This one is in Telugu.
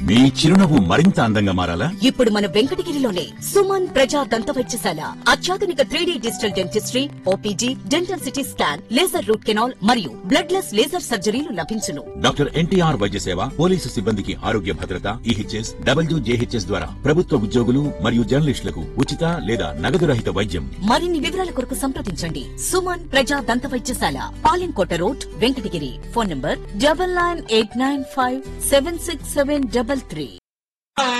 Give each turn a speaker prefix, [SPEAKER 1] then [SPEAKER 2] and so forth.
[SPEAKER 1] మీ చిరునవ్వు మరింత అందంగా మారాలా
[SPEAKER 2] ఇప్పుడు మన వెంకటగిరిలోనే సుమన్ ప్రజా దంత వైద్యశాల అత్యాధునిక three digital dentistry OPG dental CT scan laser root canal మరియు బ్లడ్ లెస్ లేజర్ సర్జరీలు లభించును
[SPEAKER 1] డాక్టర్ ఎన్టీఆర్ వైద్య సేవ పోలీసు సిబ్బందికి ఆరోగ్య భద్రత ఈహెచ్ఎస్ డబ్ల్యూజేహెచ్ఎస్ ద్వారా ప్రభుత్వ ఉద్యోగులు మరియు జర్నలిస్టులకు ఉచిత లేదా నగదు రహిత వైద్యం
[SPEAKER 2] మరిన్ని వివరాల కొరకు సంప్రదించండి సుమన్ ప్రజా దంత వైద్యశాల Palemkota road Venkatagiri phone number double nine eight nine five seven six seven double three